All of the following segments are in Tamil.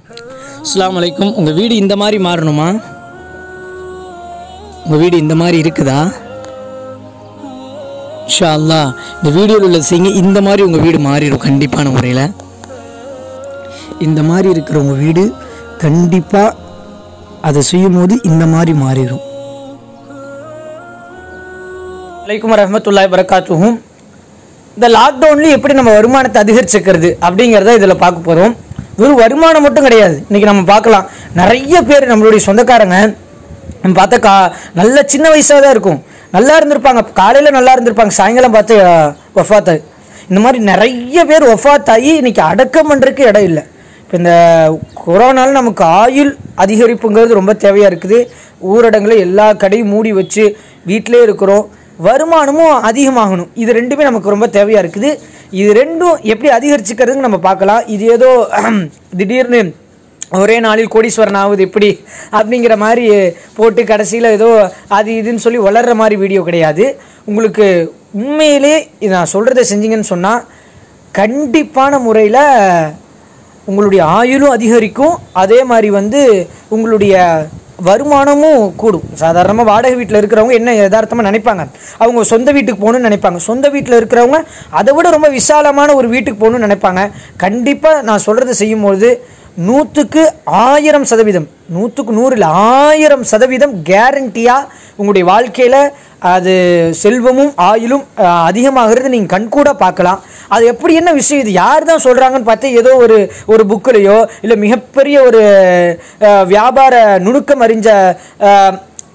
அஸ்ஸலாமு அலைக்கும் உங்கள் வீடு இந்த மாதிரி மாறணுமா உங்கள் வீடு இந்த மாதிரி இருக்குதா இன்ஷா அல்லாஹ் இந்த வீடியோவில் உள்ள செய்யுங்க இந்த மாதிரி உங்கள் வீடு மாறிடும் கண்டிப்பான முறையில் இந்த மாதிரி இருக்கிற உங்கள் வீடு கண்டிப்பாக அதை செய்யும் போது இந்த மாதிரி மாறிடும் வலைக்கும் வரமத்துல்லாய் வரகாத்துஹும் இந்த லாக்டவுன்லேயும் எப்படி நம்ம வருமானத்தை அதிகரிச்சுக்கிறது அப்படிங்கிறத இதில் பார்க்க போகிறோம் வெறும் வருமானம் மட்டும் கிடையாது இன்றைக்கி நம்ம பார்க்கலாம் நிறைய பேர் நம்மளுடைய சொந்தக்காரங்க நம்ம பார்த்தா கா நல்ல சின்ன வயசாக தான் இருக்கும் நல்லா இருந்திருப்பாங்க காலையில் நல்லா இருந்திருப்பாங்க சாயங்காலம் பார்த்து ஒஃபாத் இந்த மாதிரி நிறைய பேர் ஒஃபாத் ஆகி இன்னைக்கு அடக்கம் பண்ணுறதுக்கு இடம் இல்லை இப்போ இந்த கொரோனால நமக்கு ஆயுள் அதிகரிப்புங்கிறது ரொம்ப தேவையாக இருக்குது ஊரடங்கில் எல்லா கடையும் மூடி வச்சு வீட்டிலே இருக்கிறோம் வருமானமும் அதிகமாகணும் இது ரெண்டுமே நமக்கு ரொம்ப தேவையாக இருக்குது இது ரெண்டும் எப்படி அதிகரிச்சுக்கிறதுன்னு நம்ம பார்க்கலாம் இது ஏதோ திடீர்னு ஒரே நாளில் கோடீஸ்வரன் ஆகுது எப்படி அப்படிங்கிற மாதிரி போட்டு கடைசியில் ஏதோ அது இதுன்னு சொல்லி வளர்கிற மாதிரி வீடியோ கிடையாது உங்களுக்கு உண்மையிலே இது நான் சொல்கிறத செஞ்சீங்கன்னு சொன்னால் கண்டிப்பான முறையில் உங்களுடைய ஆயுளும் அதிகரிக்கும் அதே மாதிரி வந்து உங்களுடைய வருமானமும் கூடும் சாதாரணமாக வாடகை வீட்டில் இருக்கிறவங்க என்ன யதார்த்தமாக நினைப்பாங்க அவங்க சொந்த வீட்டுக்கு போகணும்னு நினைப்பாங்க சொந்த வீட்டில் இருக்கிறவங்க அதை விட ரொம்ப விசாலமான ஒரு வீட்டுக்கு போகணும்னு நினைப்பாங்க கண்டிப்பாக நான் சொல்கிறத செய்யும்போது நூற்றுக்கு ஆயிரம் சதவீதம் நூற்றுக்கு நூறு இல்லை ஆயிரம் சதவீதம் கேரண்டியாக உங்களுடைய வாழ்க்கையில் அது செல்வமும் ஆயுளும் அஹ், அதிகமாகிறது நீங்கள் கண்கூட பார்க்கலாம் அது எப்படி என்ன விஷயம் இது யார் தான் சொல்கிறாங்கன்னு பார்த்து ஏதோ ஒரு ஒரு புக்கிலையோ இல்லை மிகப்பெரிய ஒரு அஹ், வியாபார நுணுக்கம் அறிஞ்ச அஹ்,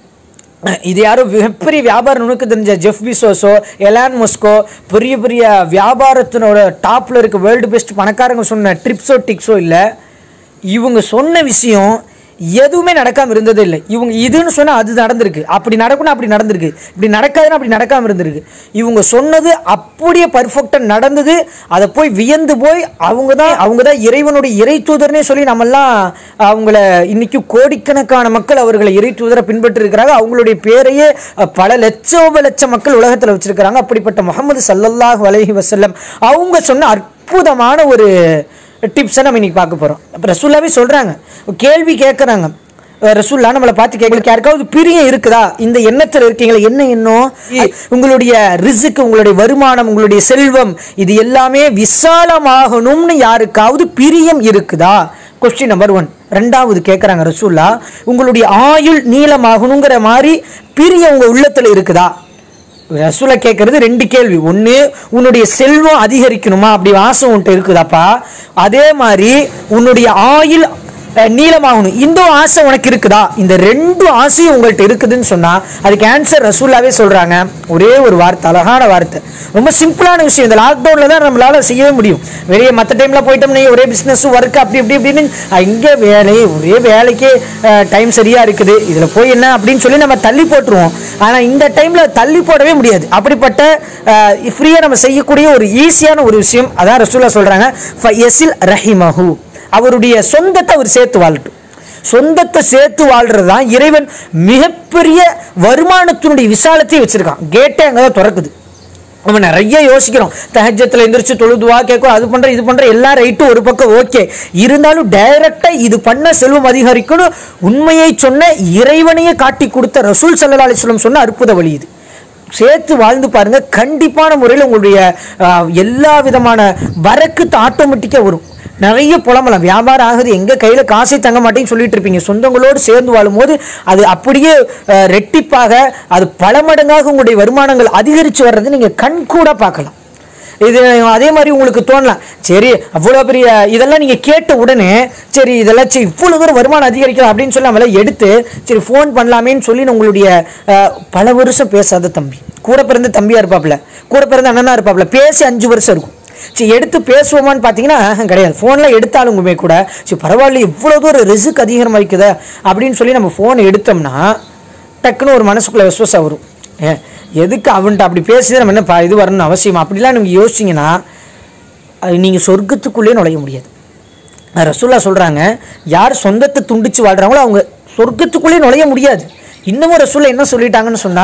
இது யாரும் மிகப்பெரிய வியாபார நுணுக்கு தெரிஞ்ச ஜெஃப் பிசோஸோ எலான் மொஸ்கோ பெரிய பெரிய வியாபாரத்தினோட டாப்பில் இருக்க வேர்ல்டு பெஸ்ட் பணக்காரங்க சொன்ன ட்ரிப்ஸோ டிக்ஸோ இல்லை இவங்க சொன்ன விஷயம் எதுவுமே நடக்காமல் இருந்ததே இல்லை இவங்க இதுன்னு சொன்னால் அது நடந்திருக்கு அப்படி நடக்கணும் அப்படி நடந்திருக்கு இப்படி நடக்காதுன்னு அப்படி நடக்காமல் இருந்திருக்கு இவங்க சொன்னது அப்படியே பர்ஃபெக்டாக நடந்தது அதை போய் வியந்து போய் அவங்க தான் அவங்க தான் இறைவனுடைய இறை தூதர்னே சொல்லி நம்மெல்லாம் அவங்கள இன்னைக்கு கோடிக்கணக்கான மக்கள் அவர்களை இறை தூதரை பின்பற்றி இருக்கிறாங்க அவங்களுடைய பேரையே அஹ், பல லட்சோப லட்ச மக்கள் உலகத்தில் வச்சிருக்கிறாங்க அப்படிப்பட்ட முகமது சல்லல்லாஹு அலைஹி வஸல்லம் அவங்க சொன்ன அற்புதமான ஒரு டிப்ஸை நம்ம இன்னைக்கு பார்க்க போகிறோம் அப்போ ரசூல்லாவே சொல்கிறாங்க கேள்வி கேட்குறாங்க ரசூல்லா நம்மளை பார்த்து கேட்கல யாருக்காவது பிரியம் இருக்குதா இந்த எண்ணத்தில் இருக்கீங்களா என்ன எண்ணம் இ- உங்களுடைய ரிசுக்கு உங்களுடைய வருமானம் உங்களுடைய செல்வம் இது எல்லாமே விசாலமாகணும்னு யாருக்காவது பிரியம் இருக்குதா கொஸ்டின் நம்பர் ஒன் ரெண்டாவது கேட்குறாங்க ரசூல்லா உங்களுடைய ஆயுள் நீளமாகணுங்கிற மாதிரி பிரியம் உங்க உள்ளத்துல இருக்குதா ரசூலை கேட்கறது ரெண்டு கேள்வி ஒன்று உன்னுடைய செல்வம் அதிகரிக்கணுமா அப்படி ஆசை உன்கிட்ட இருக்குதாப்பா அதே மாதிரி உன்னுடைய ஆயுள் அஹ், நீளமாகணும் இந்த ஆசை உனக்கு இருக்குதா இந்த ரெண்டு ஆசையும் உங்கள்கிட்ட இருக்குதுன்னு சொன்னா அதுக்கு ஆன்சர் ரசூல்லாவே சொல்றாங்க ஒரே ஒரு வார்த்தை அழகான வார்த்தை ரொம்ப சிம்பிளான விஷயம் இந்த லாக்டவுன்ல தான் நம்மளால செய்யவே முடியும் வெளியே மற்ற டைம்ல போயிட்டோம்னா ஒரே பிசினஸ் ஒர்க் அப்படி இப்படி இப்படின்னு இங்கே வேலை ஒரே வேலைக்கே டைம் சரியா இருக்குது இதுல போய் என்ன அப்படின்னு சொல்லி நம்ம தள்ளி போட்டுருவோம் ஆனா இந்த டைம்ல தள்ளி போடவே முடியாது அப்படிப்பட்ட ஃப்ரீயா நம்ம செய்யக்கூடிய ஒரு ஈஸியான ஒரு விஷயம் அதான் ரசூலா சொல்றாங்க எசில் ரஹிமஹு அவருடைய சொந்தத்தை அவர் சேர்த்து வாழட்டும் சொந்தத்தை சேர்த்து வாழ்றது தான் இறைவன் மிகப்பெரிய வருமானத்தினுடைய விசாலத்தையே வச்சிருக்கான் கேட்டே அங்கே தான் திறக்குது நம்ம நிறைய யோசிக்கிறோம் தஹஜத்தில் எந்திரிச்சு தொழுதுவா கேட்கும் அது பண்ற இது பண்ற எல்லாம் ரைட்டும் ஒரு பக்கம் ஓகே இருந்தாலும் டைரக்டா இது பண்ண செல்வம் அதிகரிக்கணும் உண்மையை சொன்ன இறைவனையே காட்டி கொடுத்த ரசூல் சல்லா அலிஸ்லம் சொன்ன அற்புத வழி இது சேர்த்து வாழ்ந்து பாருங்க கண்டிப்பான முறையில் உங்களுடைய ஆஹ், எல்லா விதமான வரக்குத்து ஆட்டோமேட்டிக்காக வரும் நிறைய புலம்பலாம் வியாபாரம் ஆகுது எங்க கையில காசே தங்க மாட்டேன்னு சொல்லிட்டு இருப்பீங்க சொந்தங்களோடு சேர்ந்து வாழும்போது அது அப்படியே ஆஹ், ரெட்டிப்பாக அது பல மடங்காக உங்களுடைய வருமானங்கள் அதிகரித்து வர்றது நீங்க கண்கூட பார்க்கலாம் இது அதே மாதிரி உங்களுக்கு தோணலாம் சரி அவ்வளோ பெரிய இதெல்லாம் நீங்கள் கேட்ட உடனே சரி இதெல்லாம் சரி இவ்வளோ தூரம் வருமானம் அதிகரிக்கலாம் அப்படின்னு சொல்லி நம்மள எடுத்து சரி ஃபோன் பண்ணலாமேன்னு சொல்லி உங்களுடைய அஹ், பல வருஷம் பேசாத தம்பி கூட பிறந்த தம்பியாக இருப்பாப்புல கூட பிறந்த அண்ணனா இருப்பாப்புல பேசி அஞ்சு வருஷம் இருக்கும் சரி எடுத்து பேசுவோமான்னு பார்த்தீங்கன்னா ஆஹ், கிடையாது ஃபோனில் எடுத்தாலுங்குமே கூட சரி பரவாயில்ல இவ்வளோ தூரம் ரிஸ்க் அதிகமாகிக்குதா அப்படின்னு சொல்லி நம்ம ஃபோன் எடுத்தோம்னா டக்குன்னு ஒரு மனசுக்குள்ள விசுவாசம் வரும் ஏன் எதுக்கு அவன்கிட்ட அப்படி பேசி நம்ம என்ன ப- இது வரணும்னு அவசியம் அப்படிலாம் நீங்கள் யோசிச்சிங்கன்னா அது நீங்கள் சொர்க்கத்துக்குள்ளே நுழைய முடியாது அது ரசூல்லா சொல்கிறாங்க யார் சொந்தத்தை துண்டிச்சு வாழ்கிறாங்களோ அவங்க சொர்க்கத்துக்குள்ளே நுழைய முடியாது இன்னமும் ரசூல்லா என்ன சொல்லிட்டாங்கன்னு சொன்னால்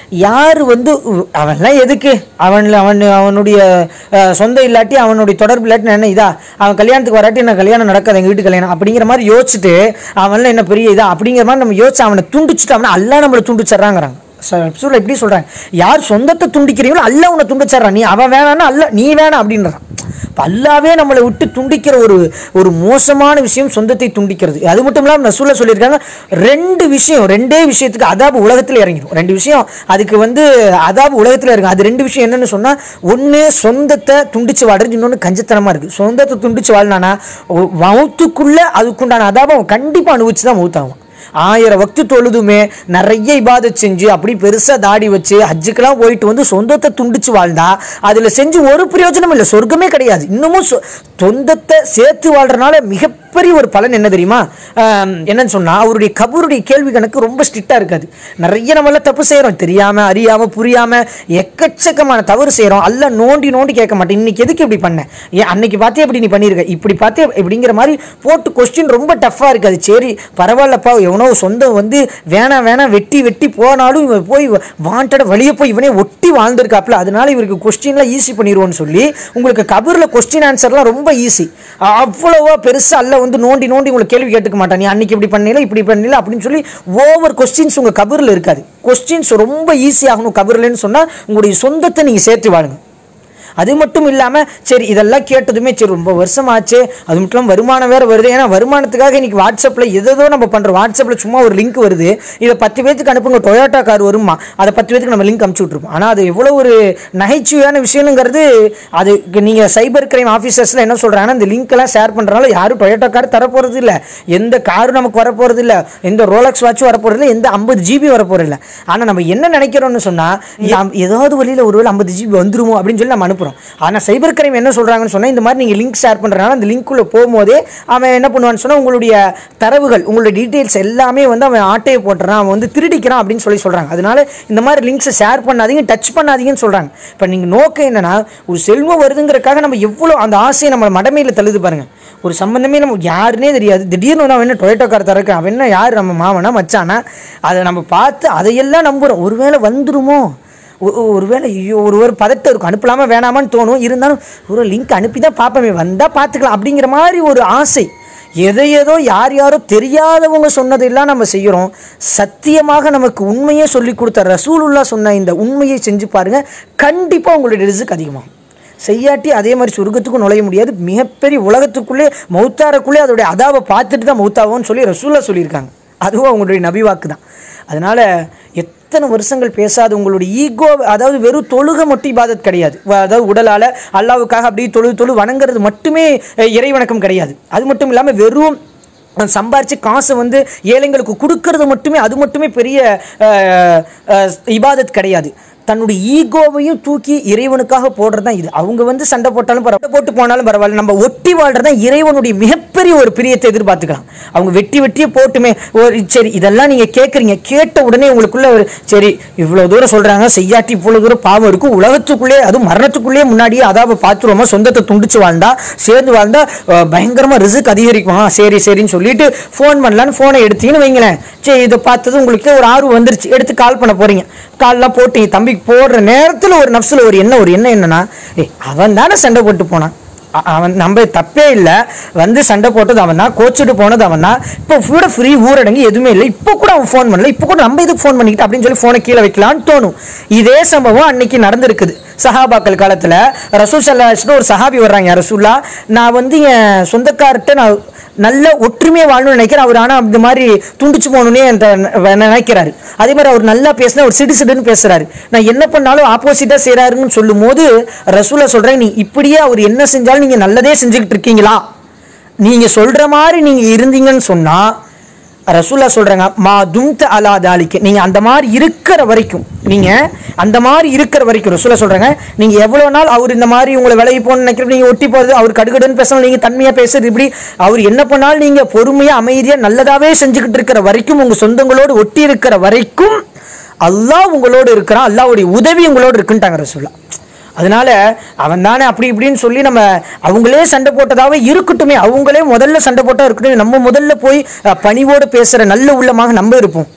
யார் வந்து உ- அவன்லாம் எதுக்கு அவன் அவன் அவனுடைய அஹ், சொந்தம் இல்லாட்டி அவனுடைய தொடர்பு இல்லாட்டி நான் என்ன இதா அவன் கல்யாணத்துக்கு வராட்டி என்ன கல்யாணம் நடக்காது எங்கள் வீட்டு கல்யாணம் அப்படிங்கிற மாதிரி யோசிச்சுட்டு அவன்லாம் என்ன பெரிய இதா அப்படிங்கிற மாதிரி நம்ம யோசிச்சு அவனை துண்டிச்சுட்டு அவனை அல்ல நம்மளை துண்டிச்சிட்றாங்கிறாங்க சொல்ல எப்படி சொல்றாங்க யார் சொந்தத்தை துண்டிக்கிறீங்களோ அல்ல உன்னை துண்டிச்சிட்றான் நீ அவன் வேணான்னா அல்ல நீ வேணாம் அப்படின்றான் இப்ப அல்லாவே நம்மளை விட்டு துண்டிக்கிற ஒரு ஒரு மோசமான விஷயம் சொந்தத்தை துண்டிக்கிறது அது மட்டும் இல்லாமல் நசூல சொல்லியிருக்காங்க ரெண்டு விஷயம் ரெண்டே விஷயத்துக்கு அதாபு உலகத்தில் இறங்கிடும் ரெண்டு விஷயம் அதுக்கு வந்து அதாபு உலகத்தில் இறங்கும் அது ரெண்டு விஷயம் என்னன்னு சொன்னா ஒன்று சொந்தத்தை துண்டிச்சு வாழ்றது இன்னொன்று கஞ்சத்தனமா இருக்கு சொந்தத்தை துண்டிச்சு வாழ்னானா மௌத்துக்குள்ள அதுக்குண்டான அதாபம் அவன் கண்டிப்பாக அனுபவிச்சு தான் மௌத்தாகும் ஆயிரம் வக்து தொழுதுமே நிறைய இபாதத் செஞ்சு அப்படி பெருசா தாடி வச்சு ஹஜ்ஜுக்கெல்லாம் போயிட்டு வந்து சொந்தத்தை துண்டிச்சு வாழ்ந்தா அதுல செஞ்சு ஒரு பிரயோஜனம் இல்லை சொர்க்கமே கிடையாது இன்னமும் சொ- சொந்தத்தை சேர்த்து வாழ்றதுனால மிகப்பெரிய ஒரு பலன் என்ன தெரியுமா ஆம், என்னன்னு சொன்னா அவருடைய கபூருடைய கேள்வி கணக்கு ரொம்ப ஸ்ட்ரிக்டா இருக்காது நிறைய நம்மள தப்பு செய்றோம் தெரியாம அறியாம புரியாம எக்கச்சக்கமான தவறு செய்றோம் அல்ல நோண்டி நோண்டி கேட்க மாட்டேன் இன்னைக்கு எதுக்கு இப்படி பண்ண ஏன் அன்னைக்கு பார்த்தே இப்படி நீ பண்ணியிருக்க இப்படி பார்த்தே இப்படிங்கிற மாதிரி போட்டு கொஸ்டின் ரொம்ப டஃப்பாக இருக்காது சரி பரவாயில்லப்பா எவனோ சொந்தம் வந்து வேணாம் வேணாம் வெட்டி வெட்டி போனாலும் இவன் போய் வாண்டட வழியே போய் இவனே ஒட்டி வாழ்ந்திருக்காப்புல அதனால இவருக்கு கொஸ்டின்லாம் ஈஸி பண்ணிடுவோன்னு சொல்லி உங்களுக்கு கபூரில் கொஸ்டின் ஆன்சர்லாம் ரொம்ப ஈஸி அவ்வளவா பெருசா அல்ல வந்து நோண்டி நோண்டி உங்களுக்கு கேள்வி கேட்டுக்க மாட்டான் நீ அன்னைக்கு இப்படி பண்ணல இப்படி பண்ணல அப்படின்னு சொல்லி ஓவர் கொஸ்டின்ஸ் உங்க கபூரில் இருக்காது கொஸ்டின்ஸ் ரொம்ப ஈஸி ஆகணும் கபூர்லன்னு சொன்னா உங்களுடைய சொந்தத்தை நீங்க சேர்த்து வாழுங்க அது மட்டும் இல்லாமல் சரி இதெல்லாம் கேட்டதுமே சரி ரொம்ப வருஷம் ஆச்சு அது மட்டும் இல்லாமல் வருமானம் வேறு வருது ஏன்னா வருமானத்துக்காக இன்னைக்கு வாட்ஸ்அப்பில் எதோ நம்ம பண்ணுறோம் வாட்ஸ்அப்பில் சும்மா ஒரு லிங்க் வருது இதை பத்து பேத்துக்கு அனுப்புங்க டொயோட்டா கார் வருமா அதை பத்து பேத்துக்கு நம்ம லிங்க் அனுப்பிச்சு விட்ருப்போம் ஆனால் அது எவ்வளோ ஒரு நகைச்சுவையான விஷயங்கிறது அது நீங்கள் சைபர் கிரைம் ஆஃபீஸர்ஸில் என்ன சொல்கிறாங்கன்னா இந்த லிங்க் எல்லாம் ஷேர் பண்ணுறனால யாரும் டொயோட்டா கார் தரப்போகிறது இல்லை எந்த காரும் நமக்கு வரப்போகிறது இல்லை எந்த ரோலக்ஸ் வாட்சும் வரப்போகிறது இல்லை எந்த ஐம்பது ஜிபி வரப்போகிறது இல்லை ஆனால் நம்ம என்ன நினைக்கிறோம்னு சொன்னால் ஏதாவது வழியில் ஒருவேளை ஐம்பது ஜிபி வந்துருமோ அப்படின்னு சொல்லி நம்ம அனுப்புகிறோம் ஆனால் சைபர் கிரைம் என்ன சொல்கிறாங்கன்னு சொன்னால் இந்த மாதிரி நீங்கள் லிங்க் ஷேர் பண்ணுறதுனால அந்த லிங்க்குள்ளே போகும்போதே அவன் என்ன பண்ணுவான்னு சொன்னால் உங்களுடைய தரவுகள் உங்களுடைய டீட்டெயில்ஸ் எல்லாமே வந்து அவன் ஆட்டையை போட்டுறான் அவன் வந்து திருடிக்கிறான் அப்படின்னு சொல்லி சொல்கிறாங்க அதனால இந்த மாதிரி லிங்க்ஸை ஷேர் பண்ணாதீங்க டச் பண்ணாதீங்கன்னு சொல்கிறாங்க இப்போ நீங்கள் நோக்கம் என்னன்னா ஒரு செல்வம் வருதுங்கிறதுக்காக நம்ம எவ்வளோ அந்த ஆசையை நம்ம மடமையில் தள்ளுது பாருங்க ஒரு சம்பந்தமே நம்ம யாருன்னே தெரியாது திடீர்னு வந்து அவன் என்ன டொயேட்டோ கார் தரக்கு அவன் என்ன யார் நம்ம மாமனா மச்சானா அதை நம்ம பார்த்து அதையெல்லாம் நம்புகிறோம் ஒருவேளை வந்துருமோ ஒ- ஒ- ஒருவேளை ஐயோ ஒரு ஒரு பதட்டம் இருக்கும் அனுப்பலாமா வேணாமான்னு தோணும் இருந்தாலும் ஒரு லிங்க் அனுப்பி தான் பார்ப்போமே வந்தால் பார்த்துக்கலாம் அப்படிங்கிற மாதிரி ஒரு ஆசை எதை ஏதோ யார் யாரோ தெரியாதவங்க சொன்னதெல்லாம் நம்ம செய்கிறோம் சத்தியமாக நமக்கு உண்மையே சொல்லி கொடுத்த ரசூலுல்லா சொன்ன இந்த உண்மையை செஞ்சு பாருங்க கண்டிப்பாக உங்களுடைய ரிசுக்கு அதிகமாகும் செய்யாட்டி அதே மாதிரி சொர்க்கத்துக்கும் நுழைய முடியாது மிகப்பெரிய உலகத்துக்குள்ளே மௌத்தாரக்குள்ளே அதோடைய அதாவை பார்த்துட்டு தான் மௌத்தாவோன்னு சொல்லி ரசூலா சொல்லியிருக்காங்க அதுவும் அவங்களுடைய நபிவாக்கு தான் அதனால எத்தனை வருஷங்கள் பேசாத உங்களுடைய ஈகோ அதாவது வெறும் தொழுகை மட்டும் இபாதத் கிடையாது வ- அதாவது உடலால் அல்லாவுக்காக அப்படியே தொழு தொழு வணங்குறது மட்டுமே அஹ், இறை வணக்கம் கிடையாது அது மட்டும் இல்லாமல் வெறும் சம்பாரிச்சு காசை வந்து ஏழைங்களுக்கு கொடுக்கறது மட்டுமே அது மட்டுமே பெரிய அஹ், அஹ், இபாதத் கிடையாது தன்னுடைய ஈகோவையும் தூக்கி இறைவனுக்காக போடுறது தான் இது அவங்க வந்து சண்டை போட்டாலும் பரவாயில்ல போட்டு போனாலும் பரவாயில்ல நம்ம ஒட்டி வாழ்றது தான் இறைவனுடைய மிகப்பெரிய ஒரு பிரியத்தை எதிர்பார்த்துக்கலாம் அவங்க வெட்டி வெட்டியே போட்டுமே ஒரு சரி இதெல்லாம் நீங்க கேட்குறீங்க கேட்ட உடனே உங்களுக்குள்ள ஒரு சரி இவ்வளோ தூரம் சொல்றாங்க செய்யாட்டி இவ்வளோ தூரம் பாவம் இருக்கும் உலகத்துக்குள்ளே அதுவும் மரணத்துக்குள்ளே முன்னாடியே அதாவது பார்த்துருவோமா சொந்தத்தை துண்டிச்சு வாழ்ந்தா சேர்ந்து வாழ்ந்தா அஹ், பயங்கரமா ரிஸ்க் அதிகரிக்கும் ஆ, சரி சரின்னு சொல்லிட்டு ஃபோன் பண்ணலான்னு ஃபோனை எடுத்தீங்கன்னு வைங்களேன் சரி இதை பார்த்தது உங்களுக்கு ஒரு ஆர்வம் வந்துருச்சு எடுத்து கால் பண்ண போறீங்க கால்லாம் போட்டு தம்பிக்கு போடுற நேரத்தில் ஒரு நப்சில் ஒரு என்ன ஒரு என்ன என்னன்னா ஏய் அவன் தானே சண்டை போட்டு போனான் அ- அவன் நம்ம தப்பே இல்லை வந்து சண்டை போட்டது அவன் தான் கோச்சிட்டு போனது அவன் தான் இப்போ கூட ஃப்ரீ ஊரடங்கு எதுவுமே இல்லை இப்போ கூட அவன் ஃபோன் பண்ணல இப்போ கூட நம்ம இதுக்கு ஃபோன் பண்ணிக்கிட்டு அப்படின்னு சொல்லி ஃபோனை கீழே வைக்கலான்னு தோணும் இதே சம்பவம் அன்னைக்கு நடந்திருக்குது சஹாபாக்கள் காலத்தில் ரசூல் சல்லாஹ்னு ஒரு சஹாபி வர்றாங்க ரசூல்லா நான் வந்து என் சொந்தக்கார்ட்ட நான் நல்ல ஒற்றுமையாக வாழணும்னு நினைக்கிறேன் அவர் ஆனால் இந்த மாதிரி துண்டிச்சு போகணுன்னே என்கிட்ட ந- நினைக்கிறாரு அதே மாதிரி அவர் நல்லா பேசினா ஒரு சிடு சிடுன்னு பேசுறாரு நான் என்ன பண்ணாலும் ஆப்போசிட்டாக செய்கிறாருன்னு சொல்லும் போது ரசூலா சொல்கிறேன் நீ இப்படியே அவர் என்ன செஞ்சாலும் நீங்கள் நல்லதே செஞ்சுக்கிட்டு இருக்கீங்களா நீங்கள் சொல்கிற மாதிரி நீங்கள் இருந்தீங்கன்னு சொன்னால் ரசூல்லா சொல்றாங்க மா தும்த அலா தாலிக்கு நீங்க அந்த மாதிரி இருக்கிற வரைக்கும் நீங்க அந்த மாதிரி இருக்கிற வரைக்கும் ரசூல்லா சொல்றாங்க நீங்க எவ்வளவு நாள் அவர் இந்த மாதிரி உங்களை விலகி போகணும்னு நினைக்கிறது நீங்க ஒட்டி போறது அவர் கடுகடுன்னு பேசணும் நீங்க தன்மையா பேசுறது இப்படி அவர் என்ன பண்ணாலும் நீங்க பொறுமையா அமைதியா நல்லதாவே செஞ்சுக்கிட்டு இருக்கிற வரைக்கும் உங்க சொந்தங்களோடு ஒட்டி இருக்கிற வரைக்கும் அல்லாஹ் உங்களோடு இருக்கிறான் அல்லாஹ்வுடைய உதவி உங்களோடு இருக்குன்ட்டாங்க ரசூல்லா அதனால அவன் தானே அப்படி இப்படின்னு சொல்லி நம்ம அவங்களே சண்டை போட்டதாவே இருக்கட்டுமே அவங்களே முதல்ல சண்டை போட்டா இருக்கட்டும் நம்ம முதல்ல போய் அஹ், பணிவோடு பேசுற நல்ல உள்ளமாக நம்ம இருப்போம்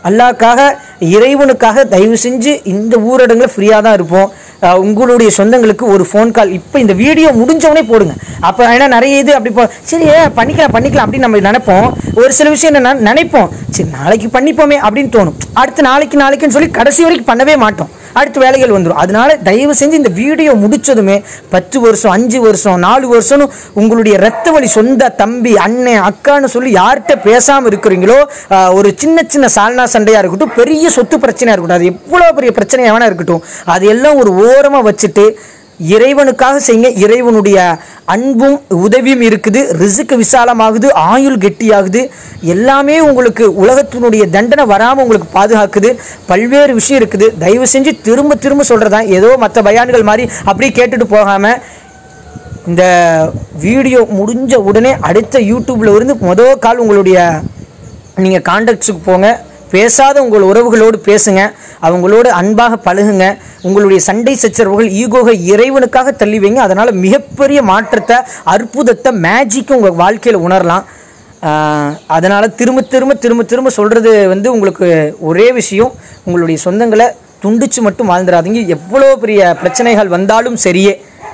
அல்லாஹ்க்காக இறைவனுக்காக தயவு செஞ்சு இந்த ஊரடங்குல ஃப்ரீயாக தான் இருப்போம் அஹ் உங்களுடைய சொந்தங்களுக்கு ஒரு ஃபோன் கால் இப்போ இந்த வீடியோ முடிஞ்சவொடனே போடுங்க அப்போ ஏன்னா நிறைய இது அப்படி போ சரி ஏ, பண்ணிக்கலாம் பண்ணிக்கலாம் அப்படின்னு நம்ம நினைப்போம் ஒரு சில விஷயம் என்ன நினைப்போம் சரி நாளைக்கு பண்ணிப்போமே அப்படின்னு தோணும் அடுத்து நாளைக்கு நாளைக்குன்னு சொல்லி கடைசி வரைக்கும் பண்ணவே மாட்டோம் அடுத்து வேலைகள் வந்துடும் அதனால தயவு செஞ்சு இந்த வீடியோ முடிச்சதுமே பத்து வருஷம் அஞ்சு வருஷம் நாலு வருஷம்னு உங்களுடைய ரத்த வழி சொந்த தம்பி அண்ணன் அக்கான்னு சொல்லி யார்கிட்ட பேசாமல் இருக்கிறீங்களோ ஆஹ், ஒரு சின்ன சின்ன சால்னா சண்டையாக இருக்கட்டும் பெரிய சொத்து பிரச்சனையாக இருக்கட்டும் அது எவ்வளோ பெரிய பிரச்சனையாக வேணா இருக்கட்டும் அது எல்லாம் ஒரு ஓரமாக வச்சுட்டு இறைவனுக்காக செய்யுங்க இறைவனுடைய அன்பும் உதவியும் இருக்குது ரிசுக்கு விசாலமாகுது ஆயுள் கெட்டியாகுது எல்லாமே உங்களுக்கு உலகத்தினுடைய தண்டனை வராமல் உங்களுக்கு பாதுகாக்குது பல்வேறு விஷயம் இருக்குது தயவு செஞ்சு திரும்ப திரும்ப சொல்கிறதா ஏதோ மற்ற பயான்கள் மாதிரி அப்படியே கேட்டுட்டு போகாமல் இந்த வீடியோ முடிஞ்ச உடனே அடுத்த யூடியூப்ல இருந்து மொதல் கால் உங்களுடைய நீங்கள் கான்டாக்ட்ஸுக்கு போங்க பேசாத உங்கள் உறவுகளோடு பேசுங்க அவங்களோடு அன்பாக பழகுங்க உங்களுடைய சண்டை சச்சரவுகள் ஈகோக இறைவனுக்காக தள்ளி வைங்க அதனால் மிகப்பெரிய மாற்றத்தை அற்புதத்தை மேஜிக்கை உங்கள் வாழ்க்கையில் உணரலாம் அதனால் திரும்ப திரும்ப திரும்ப திரும்ப சொல்கிறது வந்து உங்களுக்கு ஒரே விஷயம் உங்களுடைய சொந்தங்களை துண்டிச்சு மட்டும் வாழ்ந்துடாதீங்க எவ்வளோ பெரிய பிரச்சனைகள் வந்தாலும் சரியே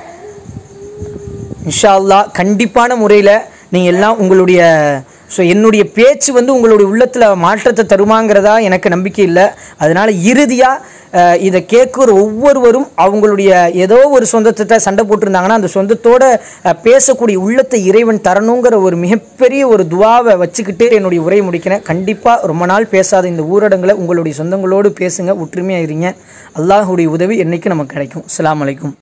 இன்ஷா அல்லாஹ் கண்டிப்பான முறையில் நீங்கள் எல்லாம் உங்களுடைய ஸோ என்னுடைய பேச்சு வந்து உங்களுடைய உள்ளத்தில் மாற்றத்தை தருமாங்கிறதா எனக்கு நம்பிக்கை இல்லை அதனால் இறுதியாக இதை கேட்குற ஒவ்வொருவரும் அவங்களுடைய ஏதோ ஒரு சொந்தத்தை சண்டை போட்டிருந்தாங்கன்னா அந்த சொந்தத்தோட அஹ், பேசக்கூடிய உள்ளத்தை இறைவன் தரணுங்கிற ஒரு மிகப்பெரிய ஒரு துவாவை வச்சுக்கிட்டு என்னுடைய உரையை முடிக்கிறேன் கண்டிப்பாக ரொம்ப நாள் பேசாத இந்த ஊரடங்களை உங்களுடைய சொந்தங்களோடு பேசுங்க ஒற்றுமையாக இருங்க அல்லாஹுடைய உதவி என்னைக்கு நமக்கு கிடைக்கும் அஸ்ஸலாமு அலைக்கும்